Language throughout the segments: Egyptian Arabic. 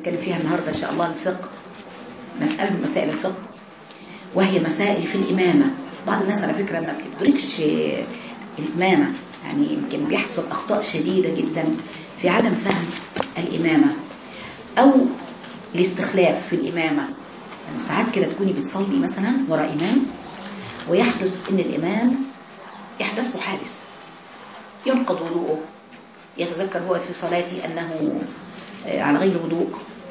هنتكلم فيها النهاردة إن شاء الله الفقه مسألة من مسائل الفقه وهي مسائل في الإمامة بعض الناس على فكرة ما بتدركش الإمامة يعني يمكن بيحصل أخطاء شديدة جدا في عدم فهم الإمامة أو الاستخلاف في الإمامة يعني ساعات كده تكوني بتصلي مثلا وراء إمام ويحدث إن الإمام يحدث له حادث ينقض وضوءه يتذكر هو في صلاتي أنه على غير وضوء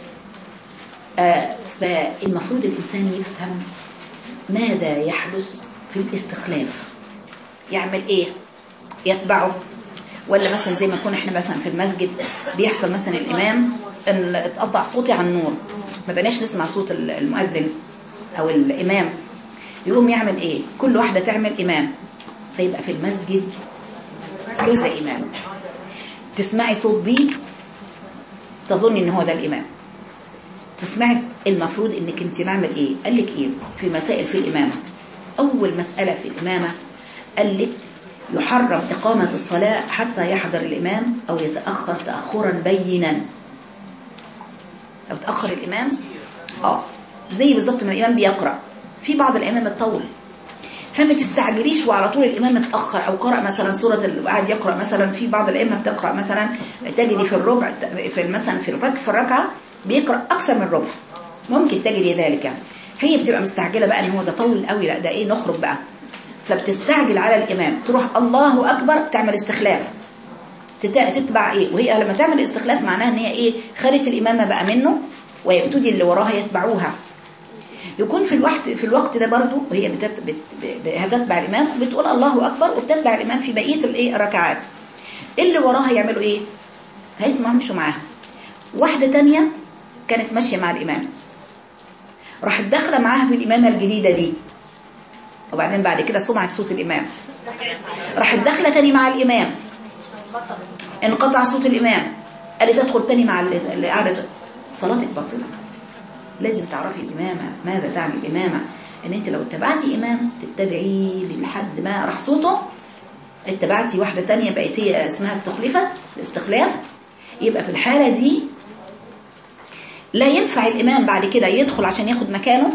فالمفروض الإنسان يفهم ماذا يحدث في الاستخلاف يعمل إيه يتبعه ولا مثلا زي ما كنا احنا مثلا في المسجد بيحصل مثلا الإمام ان اتقطع قطع النور ما بقناش نسمع صوت المؤذن أو الإمام يقوم يعمل إيه كل واحدة تعمل إمام فيبقى في المسجد كذا إمام تسمعي صوت دي تظني ان هو ده الإمام تسمعي المفروض انك انت نعمل ايه قال لك ايه في مسائل في الإمامة أول مسألة في الإمامة قال لك يحرم إقامة الصلاة حتى يحضر الإمام أو يتأخر تأخرا بينا لو تأخر الإمام اه زي بالظبط ما الإمام بيقرأ في بعض الإمام الطول فما تستعجليش وعلى طول الإمام متأخر أو قرأ مثلا سورة وقاعد يقرأ مثلا في بعض الأئمة بتقرأ مثلا تجري في الربع في مثلا في الركعة في الركعة بيقرأ أكثر من ربع ممكن تجري ذلك يعني هي بتبقى مستعجلة بقى إن هو ده طول قوي لا ده إيه نخرج بقى فبتستعجل على الإمام تروح الله أكبر تعمل استخلاف تتبع إيه وهي لما تعمل استخلاف معناها إن هي إيه خدت الإمامة بقى منه ويبتدي اللي وراها يتبعوها يكون في الوقت في الوقت ده برضو وهي بتت بت هتتبع الامام بتقول الله اكبر وبتتبع الامام في بقيه الايه الركعات اللي وراها يعملوا ايه هيسمعوا يمشوا معاها واحده تانية كانت ماشيه مع الامام راحت داخله معاها في الامامه الجديده دي وبعدين بعد كده سمعت صوت الامام راحت داخله تاني مع الامام انقطع صوت الامام قالت ادخل تاني مع اللي قاعده صلاتك باطله لازم تعرفي الإمامة ماذا تعني الإمامة ان انت لو اتبعتي إمام تتبعي لحد ما راح صوته اتبعتي واحدة تانية بقت هي اسمها استخلفت الاستخلاف يبقى في الحالة دي لا ينفع الإمام بعد كده يدخل عشان ياخد مكانه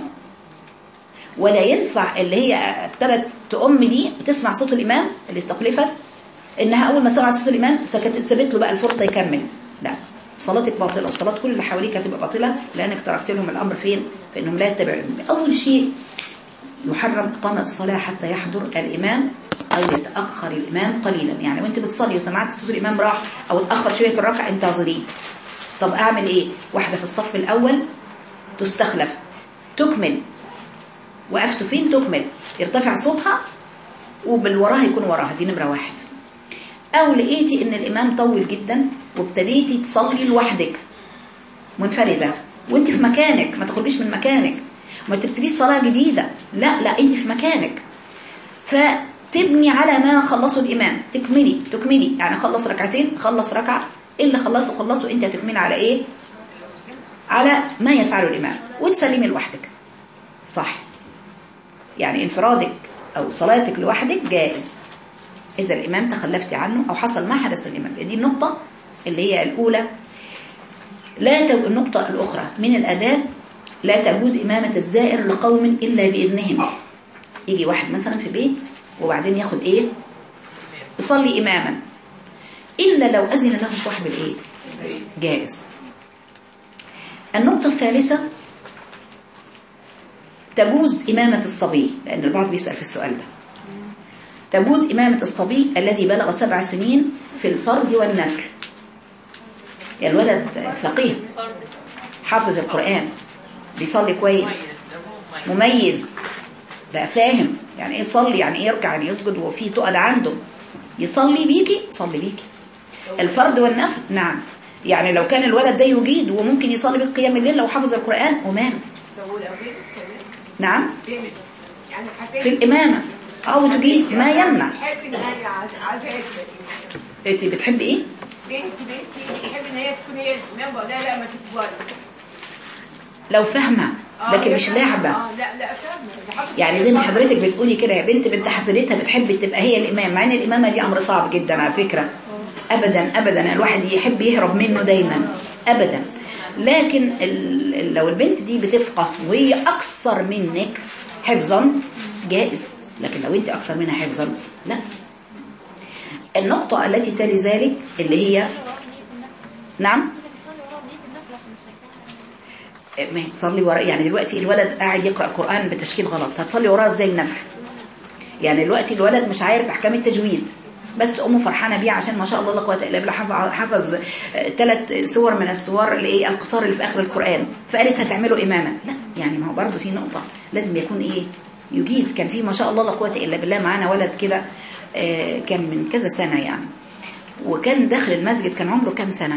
ولا ينفع اللي هي ابتدت تأم دي تسمع صوت الإمام اللي استخلفت إنها أول ما سمعت صوت الإمام سبت له بقى الفرصة يكمل لا صلاتك باطلة وصلاة كل اللي حواليك هتبقى باطلة لأنك تركت لهم الأمر فين فإنهم لا يتبعون أول شيء يحرم إقامة الصلاة حتى يحضر الإمام أو يتأخر الإمام قليلا يعني وانت بتصلي وسمعت صوت الإمام راح أو اتأخر شوية في الركعة انتظريه طب أعمل إيه واحدة في الصف الأول تستخلف تكمل وقفت فين تكمل يرتفع صوتها وبالوراها يكون وراها دي نمرة واحد أو لقيتي إن الإمام طول جدا وابتديتي تصلي لوحدك منفردة وانت في مكانك ما تخرجيش من مكانك ما تبتديش صلاة جديدة لا لا انت في مكانك فتبني على ما خلصوا الإمام تكملي تكملي يعني خلص ركعتين خلص ركعة اللي خلصوا خلصوا انت هتكملي على ايه على ما يفعله الإمام وتسلمي لوحدك صح يعني انفرادك أو صلاتك لوحدك جائز إذا الإمام تخلفتي عنه أو حصل ما حدث الإمام دي النقطة اللي هي الأولى لا تو... النقطة الأخرى من الأداب لا تجوز إمامة الزائر لقوم إلا بإذنهم يجي واحد مثلا في بيت وبعدين ياخد إيه يصلي إماما إلا لو أذن له صاحب الإيه جائز النقطة الثالثة تجوز إمامة الصبي لأن البعض بيسأل في السؤال ده تجوز إمامة الصبي الذي بلغ سبع سنين في الفرض والنفل يعني الولد فقيه حافظ القرآن بيصلي كويس مميز بقى فاهم يعني ايه يصلي يعني ايه يركع يعني يسجد وفي تقعد عنده يصلي بيكي صلي بيكي الفرض والنفل نعم يعني لو كان الولد ده يجيد وممكن يصلي بالقيام الليل لو حافظ القرآن ومام نعم في الإمامة أو تجيب ما يمنع انت بتحبي ايه بنتي بنتي بتحب ان هي تكون هي الامام بقول لها لا ما تكبري لو فاهمة لكن مش لعبة اه لا لا فاهمه يعني زي ما حضرتك بتقولي كده يا بنت بنت حفيدتها بتحب تبقى هي الإمام مع ان الإمامة دي أمر صعب جدا على فكرة أبدا أبدا الواحد يحب يهرب منه دايما أبدا لكن ال- ال- لو البنت دي بتفقه وهي اكثر منك حفظا جائز لكن لو انت اكثر منها حفظا لا النقطة التي تلي ذلك اللي هي نعم ما هي تصلي ورا يعني دلوقتي الولد قاعد يقرأ القرآن بتشكيل غلط هتصلي وراه ازاي النفل يعني دلوقتي الولد مش عارف احكام التجويد بس امه فرحانه بيه عشان ما شاء الله لا قوه الا بالله حفظ- حفظ ثلاث سور من السور اللي ايه القصار اللي في اخر القران فقالت هتعمله اماما لا يعني ما هو برضه في نقطه لازم يكون ايه يجيد كان في ما شاء الله لا قوه الا بالله معانا ولد كده آه، كان من كذا سنه يعني وكان داخل المسجد كان عمره كام سنه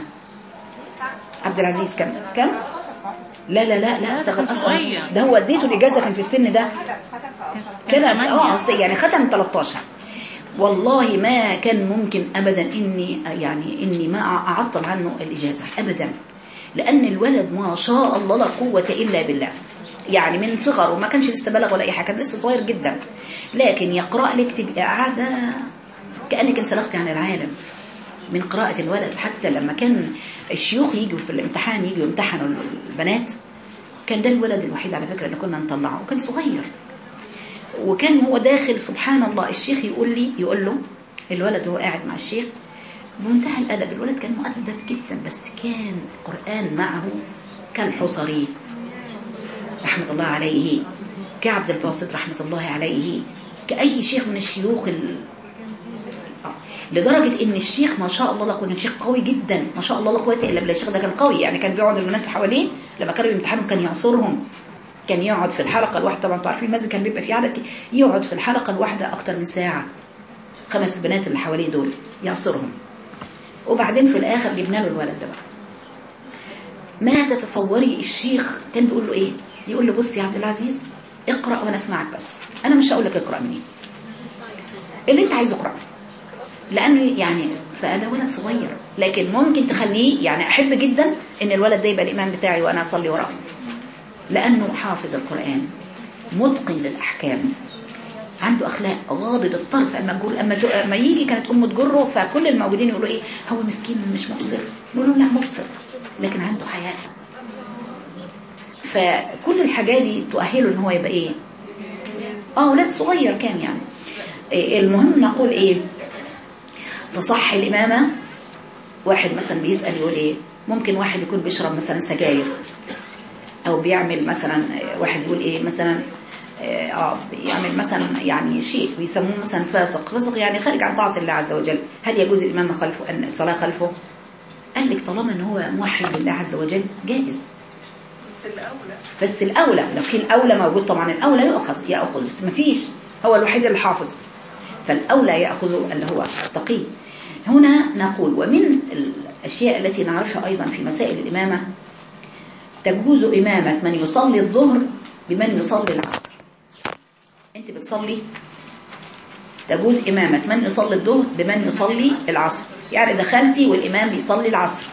عبد العزيز كم كم لا لا لا لا صغر اصلا ده هو اديته الاجازه كان في السن ده كده اه أصل يعني ختم 13 والله ما كان ممكن ابدا اني يعني اني ما اعطل عنه الاجازه ابدا لان الولد ما شاء الله لا قوه الا بالله يعني من صغره ما كانش لسه بلغ ولا اي حاجه كان لسه صغير جدا لكن يقرا لك تبقى قاعده كانك انسلخت عن العالم من قراءة الولد حتى لما كان الشيوخ يجوا في الامتحان يجوا يمتحنوا البنات كان ده الولد الوحيد على فكرة اللي كنا نطلعه وكان صغير وكان هو داخل سبحان الله الشيخ يقول لي يقول له الولد وهو قاعد مع الشيخ بمنتهى الأدب الولد كان مؤدب جدا بس كان القرآن معه كالحصري رحمة الله عليه كعبد الباسط رحمة الله عليه كأي شيخ من الشيوخ ال... آه. لدرجة ان الشيخ ما شاء الله لا قوة كان شيخ قوي جدا ما شاء الله لا قوة الا بالله الشيخ ده كان قوي يعني كان بيقعد البنات حواليه لما كانوا بيمتحنوا كان يعصرهم كان يقعد في الحلقة الواحدة طبعا انتوا عارفين المسجد كان بيبقى فيه عدد كتير. يقعد في الحلقة الواحدة أكتر من ساعة خمس بنات اللي حواليه دول يعصرهم وبعدين في الآخر جبنا له الولد ده بقى ما تتصوري الشيخ كان بيقول له ايه يقول له بص يا عبد العزيز اقرأ وانا اسمعك بس انا مش هقول لك اقرأ منين اللي انت عايزه اقرأ لانه يعني فانا ولد صغير لكن ممكن تخليه يعني احب جدا ان الولد ده يبقى الامام بتاعي وانا اصلي وراه لانه حافظ القرآن متقن للاحكام عنده اخلاق غاضب الطرف اما جر اما, جو... اما يجي كانت امه تجره فكل الموجودين يقولوا ايه هو مسكين مش مبصر نقول له لا مبصر لكن عنده حياء فكل الحاجات دي تؤهله ان هو يبقى ايه اه ولاد صغير كان يعني إيه المهم نقول ايه تصح الامامه واحد مثلا بيسال يقول ايه ممكن واحد يكون بيشرب مثلا سجاير او بيعمل مثلا واحد يقول ايه مثلا اه بيعمل مثلا يعني شيء بيسموه مثلا فاسق فاسق يعني خارج عن طاعه الله عز وجل هل يجوز الامام خلفه ان الصلاه خلفه قال لك طالما ان هو موحد لله عز وجل جائز بس الاولى لو في الاولى موجود طبعا الاولى ياخذ ياخذ بس ما فيش هو الوحيد اللي حافظ فالاولى ياخذه اللي هو التقي هنا نقول ومن الاشياء التي نعرفها ايضا في مسائل الامامه تجوز امامه من يصلي الظهر بمن يصلي العصر انت بتصلي تجوز إمامة من يصلي الظهر بمن يصلي العصر يعني دخلتي والإمام بيصلي العصر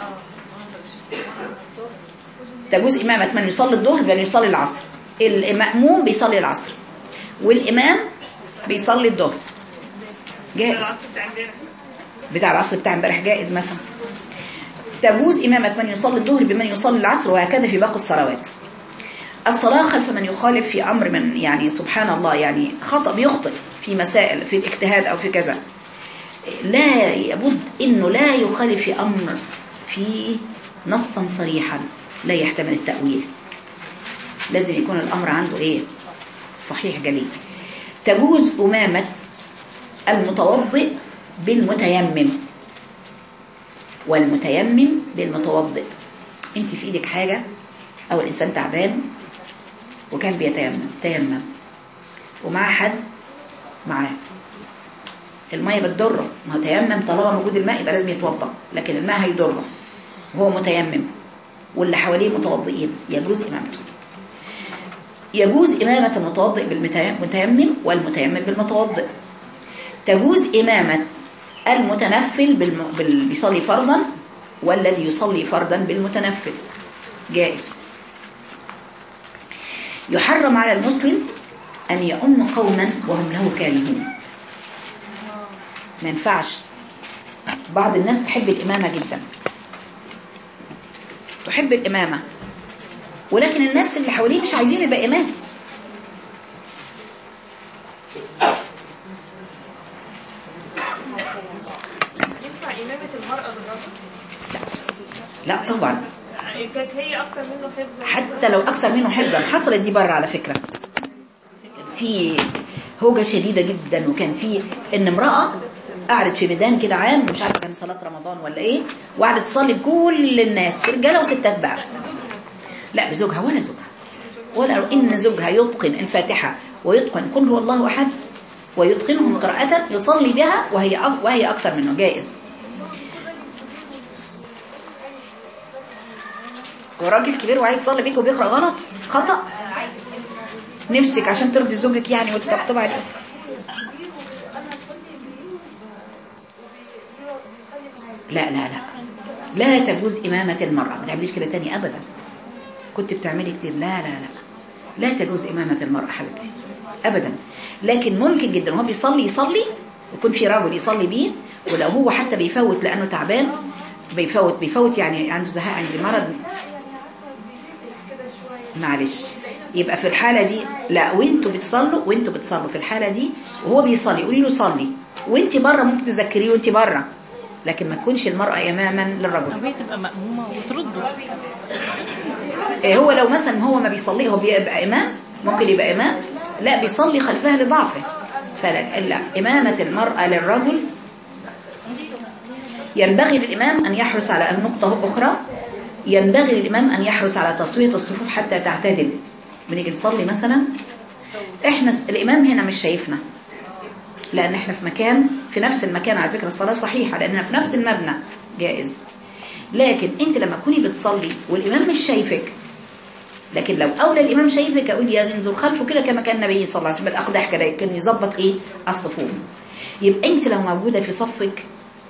تجوز إمامة من يصلي الظهر بمن يصلي العصر المأموم بيصلي العصر والإمام بيصلي الظهر جائز بتاع العصر بتاع امبارح جائز مثلا تجوز إمامة من يصلي الظهر بمن يصلي العصر وهكذا في باقي الصلوات الصلاة خلف من يخالف في أمر من يعني سبحان الله يعني خطأ بيخطئ في مسائل في الاجتهاد أو في كذا لا يبد إنه لا يخالف في أمر في نصا صريحا لا يحتمل التأويل لازم يكون الأمر عنده إيه صحيح جليل تجوز أمامة المتوضئ بالمتيمم والمتيمم بالمتوضئ انت في ايدك حاجة او الانسان تعبان وكان بيتيمم تيمم ومع حد معاه المية بتضره ما هو تيمم طالما موجود الماء يبقى لازم يتوضا لكن الماء هيضره وهو متيمم واللي حواليه متوضئين يجوز امامته يجوز إمامة المتوضئ بالمتيمم والمتيمم بالمتوضئ تجوز إمامة المتنفل بالم... بال... بيصلي فرضا والذي يصلي فرضا بالمتنفل جائز يحرم على المسلم أن يؤم قوما وهم له كارهون ما ينفعش بعض الناس تحب الإمامة جدا تحب الإمامة ولكن الناس اللي حواليه مش عايزين يبقى إمام ينفع إمامة المرأة بالرجل؟ لا طبعا كانت هي أكتر منه حفظا حتى لو أكثر منه حفظا حصلت دي بره على فكرة كان في هوجة شديدة جدا وكان في إن امرأة قعدت في ميدان كده عام مش عارفة كان صلاة رمضان ولا إيه وقعدت تصلي بكل الناس رجالة وستات بقى لا بزوجها ولا زوجها ولا إن زوجها يتقن الفاتحة ويتقن قل هو الله أحد ويتقنهم قراءة يصلي بها وهي أك- وهي أكثر منه جائز وراجل كبير وعايز يصلي بيك وبيقرأ غلط خطأ نفسك عشان ترضي زوجك يعني وتطبطب عليه لا لا لا لا تجوز إمامة المرأة ما تعمليش كده تاني أبدا كنت بتعملي كتير لا لا لا لا تجوز إمامة المرأة حبيبتي أبدا لكن ممكن جدا وهو بيصلي يصلي يكون في راجل يصلي بيه ولو هو حتى بيفوت لأنه تعبان بيفوت بيفوت يعني عنده زهق عنده مرض معلش يبقى في الحالة دي لا وانتوا بتصلوا وانتوا بتصلوا في الحالة دي وهو بيصلي قولي له صلي وانت بره ممكن تذكريه وانت بره لكن ما تكونش المرأة إماما للرجل أو هي تبقى مأمومة وترده إيه هو لو مثلا هو ما بيصلي هو بيبقى إمام ممكن يبقى إمام لا بيصلي خلفها لضعفه فلا لا إمامة المرأة للرجل ينبغي للإمام أن يحرص على النقطة أخرى ينبغي للإمام أن يحرص على تصوية الصفوف حتى تعتدل بنيجي نصلي مثلا إحنا الإمام هنا مش شايفنا لأن إحنا في مكان في نفس المكان على فكرة الصلاة صحيحة لأننا في نفس المبنى جائز لكن أنت لما تكوني بتصلي والإمام مش شايفك لكن لو أولى الإمام شايفك أقول يا ينزل خلفه كده كما كان النبي صلى الله عليه وسلم الأقدح كده كان يظبط إيه الصفوف يبقى أنت لو موجودة في صفك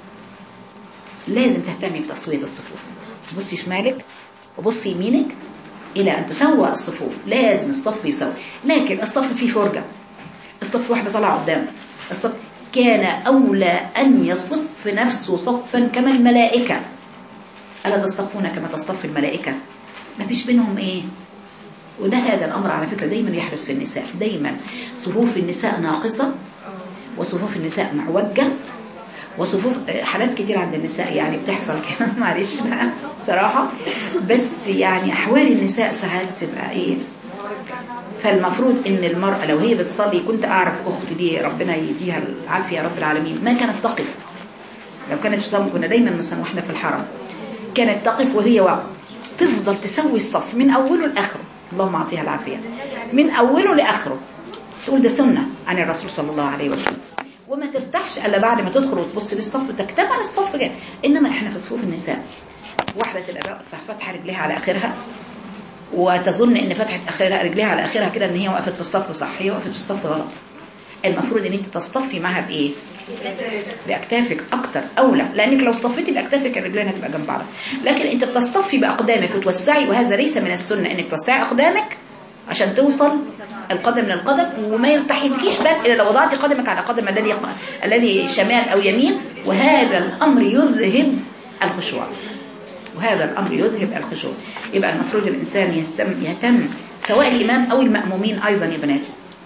لازم تهتمي بتصوية الصفوف بصي شمالك وبصي يمينك إلى أن تسوى الصفوف لازم الصف يسوى لكن الصف فيه فرجة الصف واحدة طالعة قدام الصف كان أولى أن يصف نفسه صفا كما الملائكة ألا تصطفون كما تصطف الملائكة ما فيش بينهم إيه وده هذا الأمر على فكرة دايما يحدث في النساء دايما صفوف النساء ناقصة وصفوف النساء معوجة وصفوف حالات كتير عند النساء يعني بتحصل كده معلش بقى صراحة بس يعني أحوال النساء ساعات تبقى إيه فالمفروض ان المرأة لو هي بتصلي كنت اعرف اختي دي ربنا يديها العافية يا رب العالمين ما كانت تقف لو كانت تصلي كنا دايما مثلا واحنا في الحرم كانت تقف وهي واقفة تفضل تسوي الصف من اوله لاخره اللهم اعطيها العافية من اوله لاخره تقول ده سنة عن الرسول صلى الله عليه وسلم وما ترتاحش الا بعد ما تدخل وتبص للصف تجتمع الصف جاي انما احنا في صفوف النساء واحدة تبقى واقفة فاتحة رجليها على اخرها وتظن ان فتحت اخرها رجليها على اخرها كده ان هي وقفت في الصف صح هي وقفت في الصف غلط المفروض ان انت تصطفي معاها بايه باكتافك اكتر اولى لانك لو اصطفيتي باكتافك الرجلين هتبقى جنب بعض لكن انت بتصطفي باقدامك وتوسعي وهذا ليس من السنه انك توسعي اقدامك عشان توصل القدم للقدم وما يرتحلكيش بال الا لو وضعتي قدمك على قدم الذي الذي شمال او يمين وهذا الامر يذهب الخشوع وهذا الأمر يذهب الخشوع يبقى المفروض الإنسان يهتم, يهتم سواء الإمام أو المأمومين أيضا يا بناتي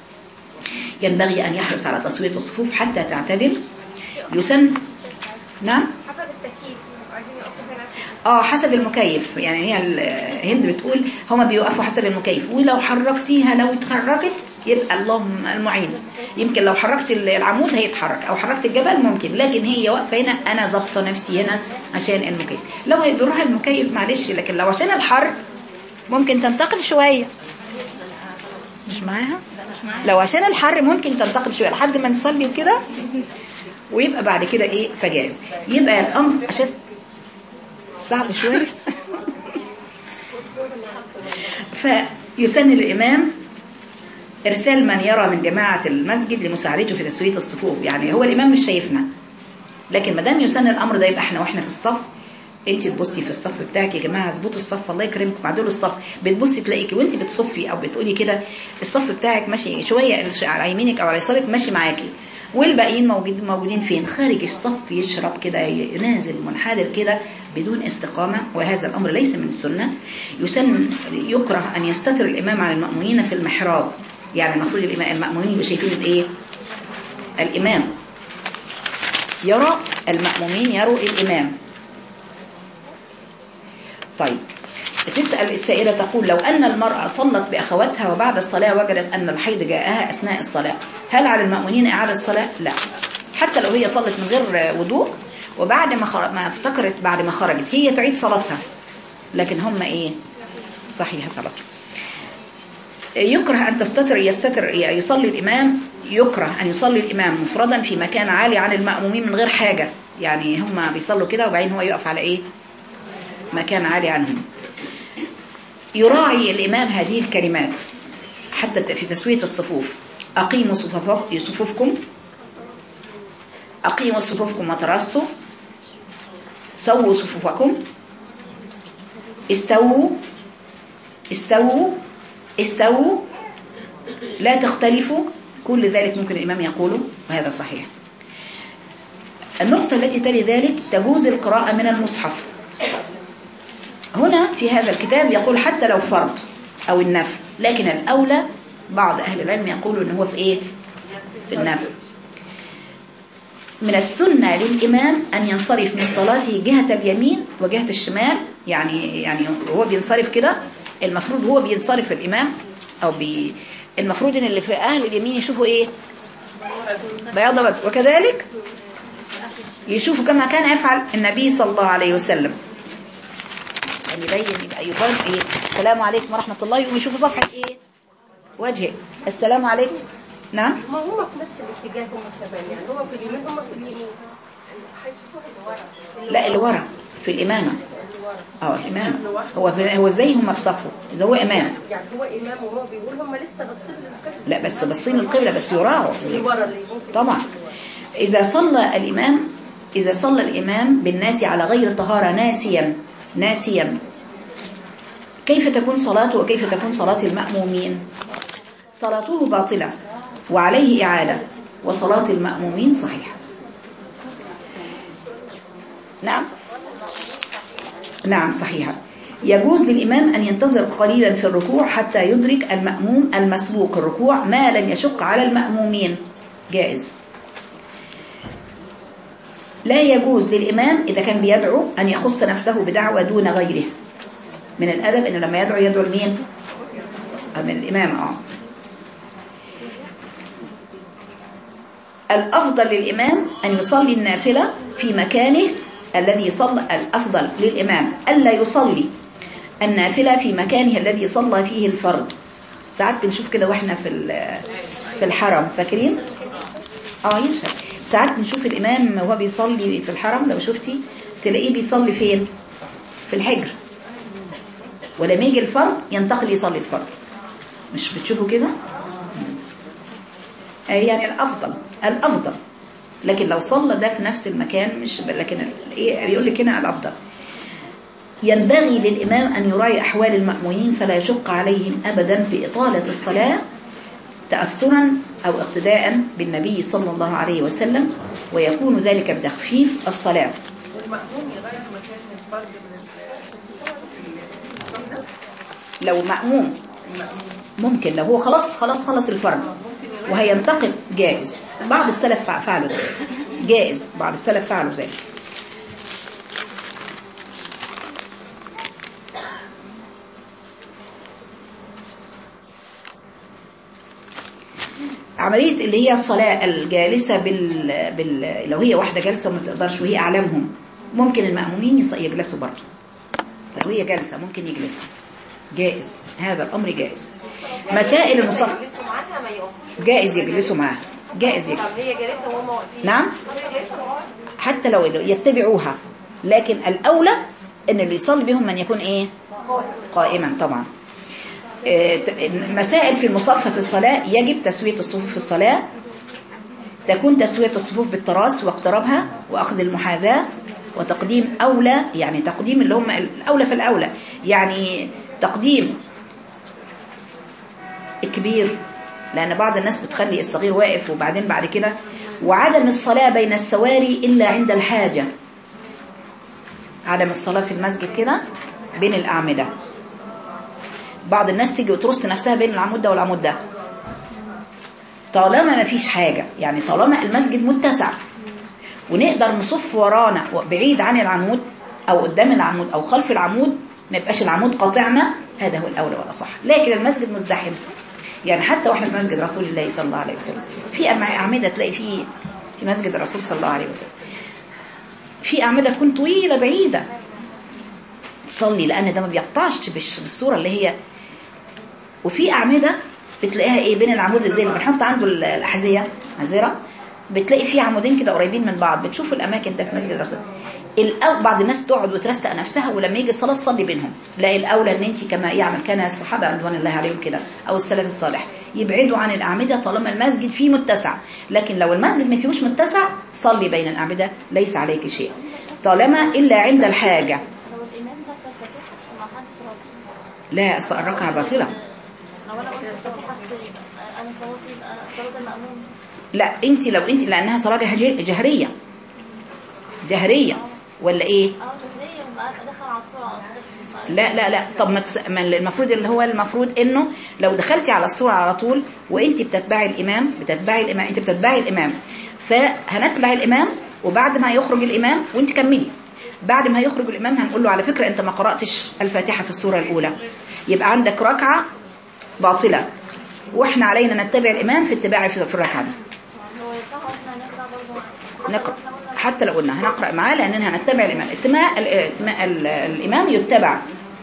ينبغي أن يحرص على تصويت الصفوف حتى تعتدل يسن نعم حسب التكييف عايزين يقفوا هنا اه حسب المكيف يعني هي ال- هند بتقول هما بيوقفوا حسب المكيف ولو حركتيها لو اتحركت يبقى اللهم المعين يمكن لو حركت العمود هيتحرك او حركت الجبل ممكن لكن هي واقفه هنا انا ظابطه نفسي هنا عشان المكيف لو هيضرها المكيف معلش لكن لو عشان الحر ممكن تنتقل شويه مش معاها لو عشان الحر ممكن تنتقل شويه لحد ما نصلي وكده ويبقى بعد كده ايه فجاز يبقى الامر عشان صعب شوية فيسن الإمام إرسال من يرى من جماعة المسجد لمساعدته في تسوية الصفوف يعني هو الإمام مش شايفنا لكن ما دام يسن الأمر ده يبقى احنا واحنا في الصف انت تبصي في الصف بتاعك يا جماعه اظبطوا الصف الله يكرمكم عدلوا الصف بتبصي تلاقيكي وانت بتصفي او بتقولي كده الصف بتاعك ماشي شويه على يمينك او على يسارك ماشي معاكي والباقيين موجود موجودين فين خارج الصف يشرب كده ي- نازل منحدر كده بدون استقامة وهذا الأمر ليس من السنة يسن يكره أن يستتر الإمام على المأمونين في المحراب يعني المفروض الإمام المأمونين يبقوا شايفين الإيه الإمام يرى المأمومين يروا الإمام طيب تسأل السائلة تقول لو أن المرأة صلت بأخواتها وبعد الصلاة وجدت أن الحيض جاءها أثناء الصلاة هل على المأمونين إعادة الصلاة؟ لا حتى لو هي صلت من غير وضوء وبعد ما خر... ما افتكرت بعد ما خرجت هي تعيد صلاتها لكن هم إيه صحيح صلاتها يكره أن تستتر يستتر يصلي الإمام يكره أن يصلي الإمام مفردا في مكان عالي عن المأمومين من غير حاجة يعني هم بيصلوا كده وبعدين هو يقف على إيه مكان عالي عنهم يراعي الإمام هذه الكلمات حتى في تسوية الصفوف أقيموا صفوف- صفوفكم أقيموا صفوفكم وترصوا سووا صفوفكم استووا استووا استووا لا تختلفوا كل ذلك ممكن الإمام يقوله وهذا صحيح النقطة التي تلي ذلك تجوز القراءة من المصحف هنا في هذا الكتاب يقول حتى لو فرض أو النفل لكن الأولى بعض أهل العلم يقولوا أنه هو في إيه في النفل من السنة للإمام أن ينصرف من صلاته جهة اليمين وجهة الشمال يعني يعني هو بينصرف كده المفروض هو بينصرف الإمام أو بي المفروض أن اللي في أهل اليمين يشوفوا إيه بياض وجه وكذلك يشوفوا كما كان يفعل النبي صلى الله عليه وسلم يعني يبين يبقى يبان ايه السلام عليكم ورحمة الله يقوم يشوفوا صفحة ايه وجهه السلام عليكم نعم ما هم في نفس الاتجاه هم كمان يعني هم في اليمين هم في اليمين هيشوفوها اللي ورا لا اللي ورا في الإمامة اه الإمامة هو في هو ازاي هم في صفه إذا هو إمام يعني هو امام وهو بيقول هم لسه باصين للقبله لا بس بصين القبلة بس يراعوا اللي ورا اللي ممكن طبعا إذا صلى الإمام إذا صلى الإمام بالناس على غير طهارة ناسيا ناسيا كيف تكون صلاته وكيف تكون صلاة المأمومين صلاته باطلة وعليه إعادة وصلاة المأمومين صحيحة نعم نعم صحيحة يجوز للإمام أن ينتظر قليلا في الركوع حتى يدرك المأموم المسبوق الركوع ما لم يشق على المأمومين جائز لا يجوز للإمام إذا كان بيدعو أن يخص نفسه بدعوة دون غيره من الأدب أنه لما يدعو يدعو لمين آه، من الإمام آه الأفضل للإمام أن يصلي النافلة في مكانه الذي صلى الأفضل للإمام ألا يصلي النافلة في مكانه الذي صلى فيه الفرض ساعات بنشوف كده واحنا في ال- في الحرم فاكرين اه يشهد ساعات بنشوف الإمام وهو بيصلي في الحرم لو شفتي تلاقيه بيصلي فين في الحجر ولما يجي الفرض ينتقل يصلي الفرض مش بتشوفوا كده آه، يعني الأفضل الأفضل لكن لو صلى ده في نفس المكان مش لكن ال- ايه بيقول لك هنا الأفضل ينبغي للإمام أن يراعي أحوال المأمومين فلا يشق عليهم أبدا بإطالة الصلاة تأثرا أو اقتداء بالنبي صلى الله عليه وسلم ويكون ذلك بتخفيف الصلاة والمأموم يغير مكان الفرد من لو مأموم ممكن لو هو خلاص خلاص خلص الفرض وهينتقل جائز بعض السلف فع- فعلوا ده جائز بعض السلف فعلوا ذلك عملية اللي هي الصلاة الجالسة بال... بال... لو هي واحدة جالسة وما تقدرش وهي أعلامهم ممكن المأمومين يص- يجلسوا برضه لو هي جالسة ممكن يجلسوا جائز هذا الأمر جائز مسائل المصطفى يجلسوا معاها ما يقفوش جائز يجلسوا معاها جائز يجلسوا طب هي جالسه وهم واقفين نعم طب هي جالسه وهم واقفين حتى لو يتبعوها لكن الأولى أن اللي يصلي بهم من يكون إيه قائما طبعا آه، ت- مسائل في المصطفى في الصلاة يجب تسوية الصفوف في الصلاة تكون تسوية الصفوف بالتراص واقترابها وأخذ المحاذاة وتقديم أولى يعني تقديم اللي هم الأولى في الأولى يعني تقديم الكبير لأن بعض الناس بتخلي الصغير واقف وبعدين بعد كده وعدم الصلاة بين السواري إلا عند الحاجة عدم الصلاة في المسجد كده بين الأعمدة بعض الناس تيجي وترص نفسها بين العمود ده والعمود ده طالما ما فيش حاجة يعني طالما المسجد متسع ونقدر نصف ورانا بعيد عن العمود أو قدام العمود أو خلف العمود ما يبقاش العمود قاطعنا هذا هو الأولى والأصح لكن المسجد مزدحم يعني حتى واحنا في مسجد رسول الله صلى الله عليه وسلم في أم- أعمدة تلاقي في في مسجد الرسول صلى الله عليه وسلم في أعمدة تكون طويلة بعيدة تصلي لأن ده ما بيقطعش بالش- بالصورة اللي هي وفي أعمدة بتلاقيها إيه بين العمود اللي زي اللي بنحط عنده ال- الأحذية حذيرة بتلاقي في عمودين كده قريبين من بعض بتشوف الأماكن ده في مسجد الرسول الأو بعض الناس تقعد وترستق نفسها ولما يجي الصلاة تصلي بينهم لا الأولى أن أنت كما يعمل كان الصحابة رضوان الله عليهم كده أو السلف الصالح يبعدوا عن الأعمدة طالما المسجد فيه متسع لكن لو المسجد ما فيهوش متسع صلي بين الأعمدة ليس عليك شيء طالما إلا عند الحاجة لو الإمام بس الفاتحة ما حدش راضي لا أصل الركعة باطلة لو أنا قلت الفاتحة في سري أنا صلاتي يبقى صلاة المأموم لا انت لو انت لانها صلاه جهري- جهريه جهريه ولا ايه أه جهرية يبقى أدخل على الصورة على طول. لا لا لا طب ما تس... ما المفروض اللي هو المفروض انه لو دخلتي على الصوره على طول وانت بتتبعي الامام بتتبعي الامام انت بتتبعي الامام فهنتبع الامام وبعد ما يخرج الامام وانت كملي بعد ما يخرج الامام هنقول له على فكره انت ما قراتش الفاتحه في السوره الاولى يبقى عندك ركعه باطله واحنا علينا نتبع الامام في اتباعه في في الركعه دي لو يرفعوا إحنا نقرأ برضه نقرأ حتى لو قلنا هنقرأ معاه لأننا هنتبع الإمام اتماع ال- اتماع ال- الإمام يتبع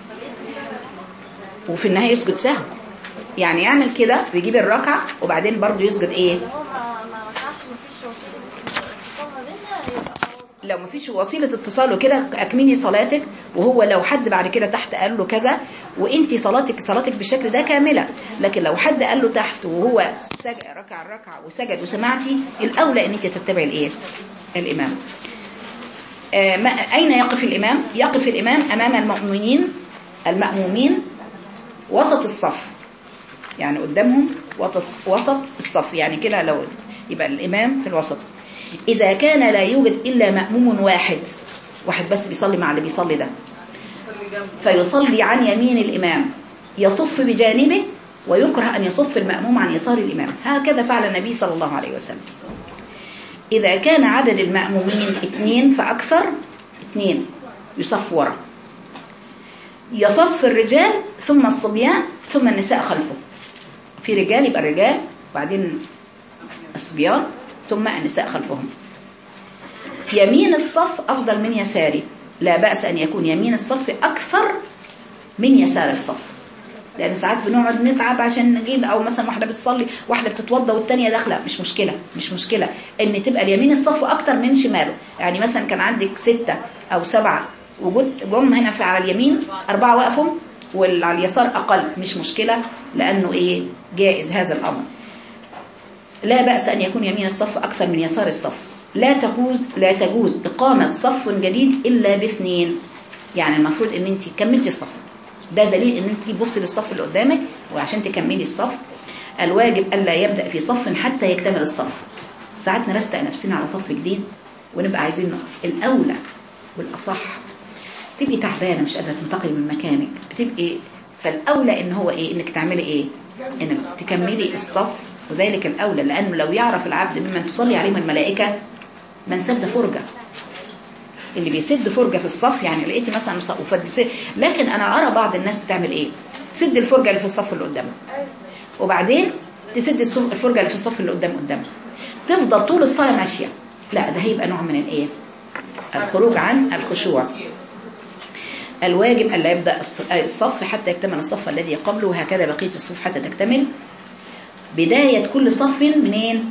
وفي النهاية يسجد سهو يعني يعمل كده ويجيب الركعة وبعدين برضه يسجد إيه لو هو ما ما رفعش مفيش وسيلة اتصال ما بيننا يبقى خلاص لو مفيش وسيلة اتصال وكده أكملي صلاتك وهو لو حد بعد كده تحت قال له كذا وانتي صلاتك صلاتك بالشكل ده كاملة لكن لو حد قال له تحت وهو سجد ركع الركعة وسجد وسمعتي الأولى ان انت تتبعي الايه الإمام آه، ما أين يقف الإمام يقف الإمام أمام المؤمنين المأمومين وسط الصف يعني قدامهم وتص- وسط الصف يعني كده لو يبقى الإمام في الوسط إذا كان لا يوجد إلا مأموم واحد واحد بس بيصلي مع اللي بيصلي ده فيصلي عن يمين الإمام يصف بجانبه ويكره أن يصف المأموم عن يسار الإمام هكذا فعل النبي صلى الله عليه وسلم إذا كان عدد المأمومين اثنين فأكثر اثنين يصف وراء يصف الرجال ثم الصبيان ثم النساء خلفه في رجال يبقى الرجال وبعدين الصبيان ثم النساء خلفهم يمين الصف أفضل من يساري لا بأس أن يكون يمين الصف أكثر من يسار الصف لأن ساعات بنقعد نتعب عشان نجيب أو مثلا واحدة بتصلي واحدة بتتوضى والتانية داخلة مش مشكلة مش مشكلة إن تبقى اليمين الصف أكتر من شماله يعني مثلا كان عندك ستة أو سبعة وجود جم هنا في على اليمين أربعة وقفوا وعلى اليسار أقل مش مشكلة لأنه إيه جائز هذا الأمر لا بأس أن يكون يمين الصف أكثر من يسار الصف لا تجوز لا تجوز إقامة صف جديد إلا باثنين يعني المفروض أن أنت كملتي الصف ده دليل أن أنت تبصي للصف اللي قدامك وعشان تكملي الصف الواجب ألا يبدأ في صف حتى يكتمل الصف ساعات نرستق نفسنا على صف جديد ونبقى عايزين الأولى والأصح تبقي تعبانة مش قادرة تنتقلي من مكانك بتبقي فالأولى إن هو إيه إنك تعملي إيه إنك تكملي الصف وذلك الأولى لأنه لو يعرف العبد ممن تصلي عليهم الملائكة من سد فرجة اللي بيسد فرجة في الصف يعني لقيتي مثلا صف وفد لكن أنا أرى بعض الناس بتعمل إيه تسد الفرجة اللي في الصف اللي قدامها وبعدين تسد الصف- الفرجة اللي في الصف اللي قدام قدامها تفضل طول الصلاة ماشية لا ده هيبقى نوع من الإيه الخروج عن الخشوع الواجب ألا يبدأ الص- الصف حتى يكتمل الصف الذي قبله وهكذا بقية الصف حتى تكتمل بداية كل صف منين؟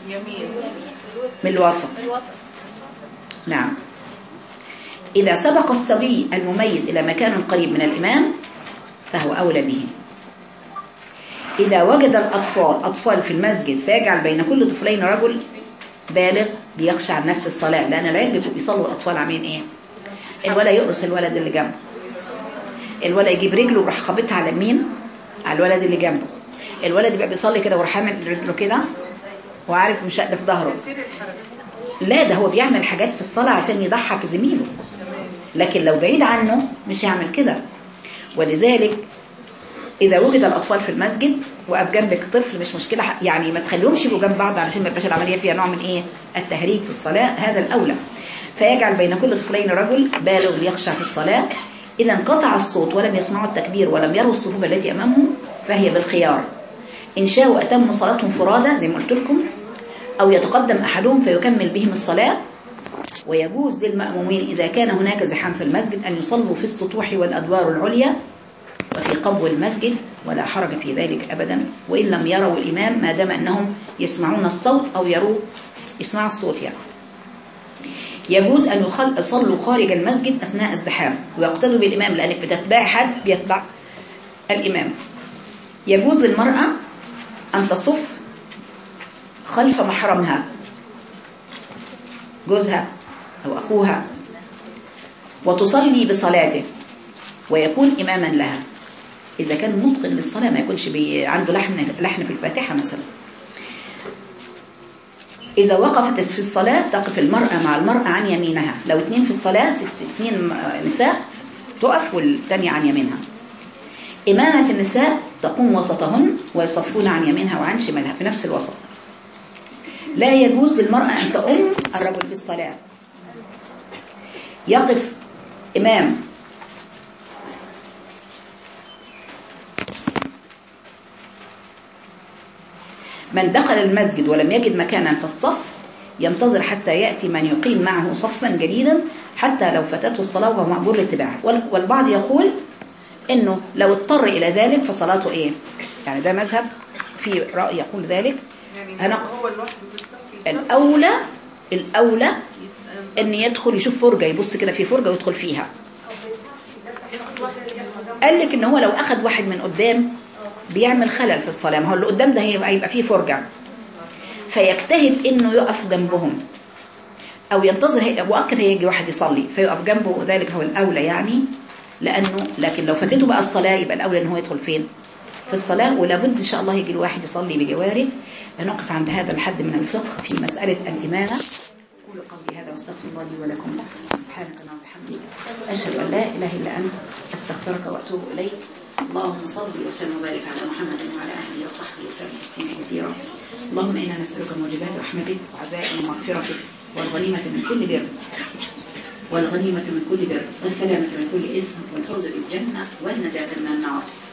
من الوسط نعم إذا سبق الصبي المميز إلى مكان قريب من الإمام فهو أولى به إذا وجد الأطفال أطفال في المسجد فيجعل بين كل طفلين رجل بالغ بيخشى على الناس في الصلاة لأن العلم بيبقوا بيصلوا الأطفال عاملين إيه الولد يقرص الولد اللي جنبه الولد يجيب رجله ويروح خابطها على مين على الولد اللي جنبه الولد يبقى بيصلي كده ويروح عامل رجله كده هو عارف مش هقدر في ظهره لا ده هو بيعمل حاجات في الصلاة عشان يضحك زميله لكن لو بعيد عنه مش هيعمل كده ولذلك إذا وجد الأطفال في المسجد وقف جنبك طفل مش مشكلة يعني ما تخليهمش يبقوا جنب بعض علشان ما يبقاش العملية فيها نوع من إيه التهريج في الصلاة هذا الأولى فيجعل بين كل طفلين رجل بالغ يخشع في الصلاة إذا انقطع الصوت ولم يسمعوا التكبير ولم يروا الصفوف التي أمامهم فهي بالخيار إن شاءوا أتموا صلاتهم فرادى زي ما قلت لكم أو يتقدم أحدهم فيكمل بهم الصلاة ويجوز للمأمومين إذا كان هناك زحام في المسجد أن يصلوا في السطوح والأدوار العليا وفي قبو المسجد ولا حرج في ذلك أبدا وإن لم يروا الإمام ما دام أنهم يسمعون الصوت أو يروا يسمعوا الصوت يعني يجوز أن يخل- يصلوا خارج المسجد أثناء الزحام ويقتدوا بالإمام لأنك بتتبع حد بيتبع الإمام يجوز للمرأة أن تصف خلف محرمها جوزها أو أخوها وتصلي بصلاته ويكون إماما لها إذا كان متقن للصلاة ما يكونش بي... عنده لحن لحن في الفاتحة مثلا إذا وقفت في الصلاة تقف المرأة مع المرأة عن يمينها لو اتنين في الصلاة ست اتنين نساء تقف والتانية عن يمينها إمامة النساء تقوم وسطهن ويصفون عن يمينها وعن شمالها في نفس الوسط لا يجوز للمرأة أن تؤم الرجل في الصلاة يقف إمام من دخل المسجد ولم يجد مكانا في الصف ينتظر حتى يأتي من يقيم معه صفا جديدا حتى لو فاتته الصلاة وهو مأمور الاتباع وال- والبعض يقول انه لو اضطر الى ذلك فصلاته ايه يعني ده مذهب في رأي يقول ذلك أنا هو لوحده في الصف الأولى الأولى ان يدخل يشوف فرجة يبص كده في فرجة ويدخل فيها قال لك ان هو لو اخذ واحد من قدام بيعمل خلل في الصلاة ما هو اللي قدام ده هيبقى يبقى فيه فرجة فيجتهد انه يقف جنبهم او ينتظر هي- مؤكد هيجي واحد يصلي فيقف جنبه وذلك هو الاولى يعني لانه لكن لو فاتته بقى الصلاة يبقى الاولى ان هو يدخل فين في الصلاة ولابد ان شاء الله يجي الواحد يصلي بجواره نقف عند هذا الحد من الفقه في مسألة الإمامة أقول قولي هذا واستغفر الله لي ولكم سبحانك اللهم وبحمدك أشهد أن لا إله إلا أنت أستغفرك وأتوب إليك اللهم صل وسلم وبارك على محمد وعلى آله وصحبه وسلم تسليما كثيرا اللهم إنا نسألك موجبات رحمتك وعزائم مغفرتك والغنيمة من كل بر والغنيمة من كل بر والسلامة من كل إثم والفوز بالجنة والنجاة من النار